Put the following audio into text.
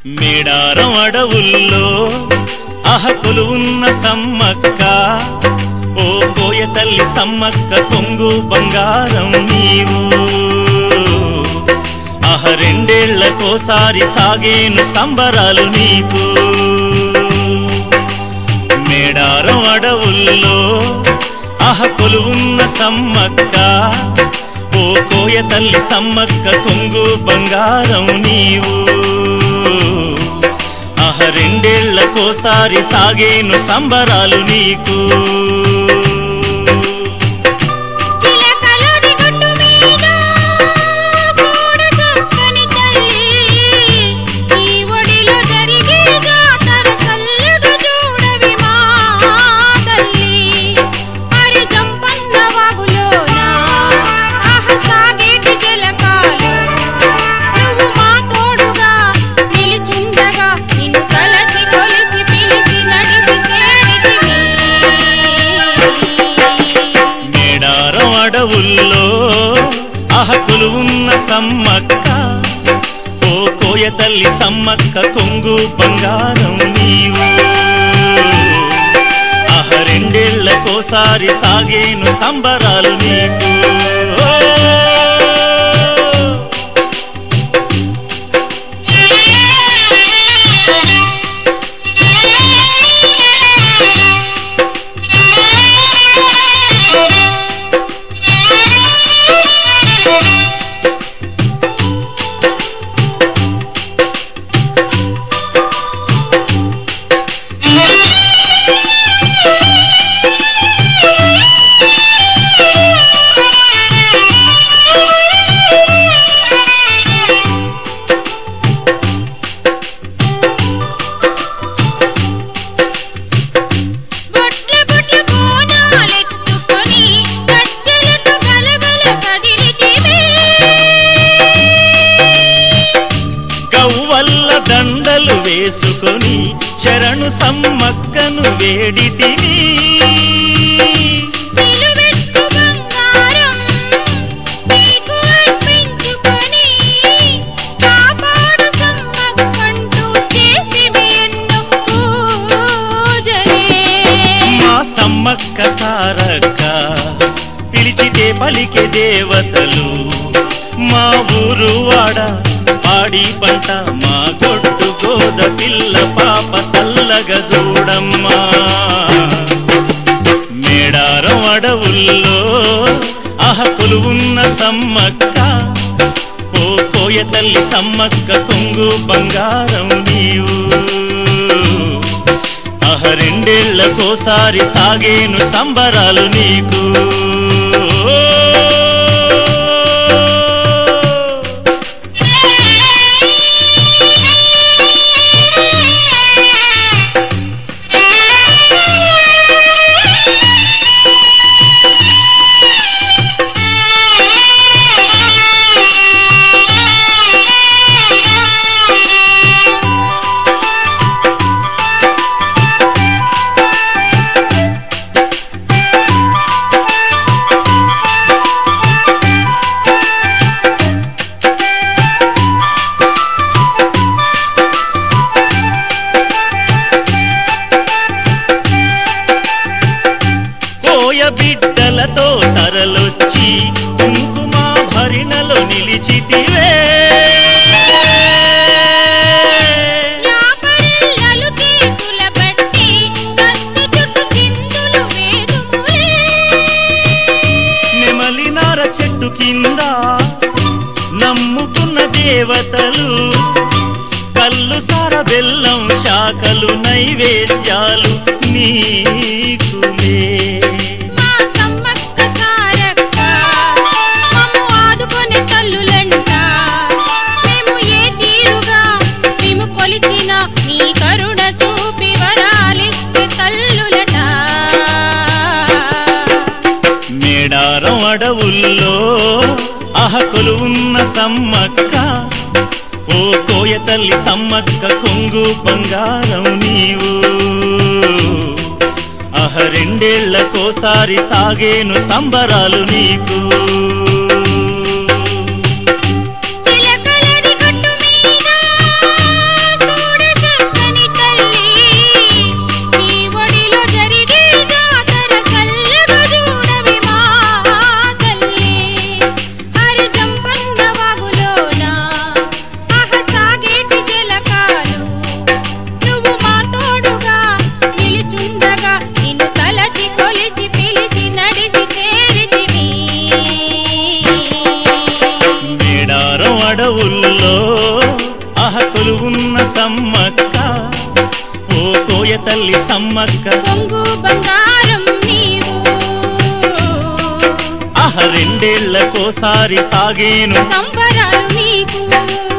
మేడారం అడవుల్లో అహకులు ఉన్న సమ్మక్క ఓ కోయ తల్లి సమ్మక్క కొంగు బంగారం నీవు అహ రెండేళ్లకోసారి సాగేను సంబరాలు నీకు మేడారం అడవుల్లో అహకులు ఉన్న సమ్మక్క ఓ కోయ తల్లి సమ్మక్క కొంగు బంగారం నీవు అహ రెండేళ్లకోసారి సాగేను సంబరాలు నీకు చిలకలడి గుట్టు మీద చూడు చక్కని తల్లి ఈ ఒడిలో జరిగే జాతర సల్లగా చూడవి మా తల్లి అరి జంపన్న వాగులోన ఆహ సాగేటి జలకాలు నువ్వు మా తోడుగా నిలిచుండగా నిన్ను తలచి కొలిచి పిలిచి నడిచి చేరితివి మేడారం అడవుల్లో అహకులు ఉన్న సమ్మక్క ఓ కోయ తల్లి సమ్మక్క కొంగు బంగారం నీవు అహ రెండేళ్లకోసారి సాగేను సంబరాలు నీకు ఓ! బొట్ల బొట్ల బోనాలెత్తుకొని గజ్జెలతో గలగల కదిలితివే గవ్వల్ల దండలు వేసుకొని శరణు సమ్మక్కను వేడితిని నిలువెత్తు బంగారం నీకు అర్పించుకొని కాపాడు సమ్మక్కంటూ చేసివి ఎన్నో పూజలే మా సమ్మక్క సారక్క పిలిచితే పలికే దేవతలు మా ఊరు వాడ పాడి పంట మా గొడ్డు గోద పిల్ల పాప సల్లగ చూడమ్మా మేడారం అడవుల్లో అహకులు ఉన్న సమ్మక్క ఓ కోయ తల్లి సమ్మక్క కొంగు బంగారం నీవు అహ రెండేళ్లకోసారి సాగేను సంబరాలు నీకు కోయ బిడ్డలతో తరలొచ్చి కుంకుమ భరిణలో నిలిచితివే యాపరిల్లలు చేతుల బట్టి కత్తి చుట్టు చిందులు వేదుములే నెమలినార చెట్టు కింద నమ్ముకున్న దేవతలు కల్లు సార బెల్లం శాఖలు నైవేద్యాలు నీకులే మా సమ్మక్క సారక్క మమ్ము ఆదుకొని తల్లులంట మేము ఏ తీరుగా మేము కొలిచిన నీ కరుణ చూపి వరాలిచ్చి తల్లులట మేడారం అడవుల్లో అహకులు ఉన్న సమ్మక్క ఓ కోయ తల్లి సమ్మక్క కొంగు బంగారం నీవు అహ రెండేళ్లకోసారి సాగేను సంబరాలు నీకు చిలకలడి గట్టు మీద సమ్మక్క ఓ కోయ తల్లి సమ్మక్క పొంగు బంగారం నీవు ఆహ రెండేళ్లకోసారి సాగేను సంబరాలు నీకు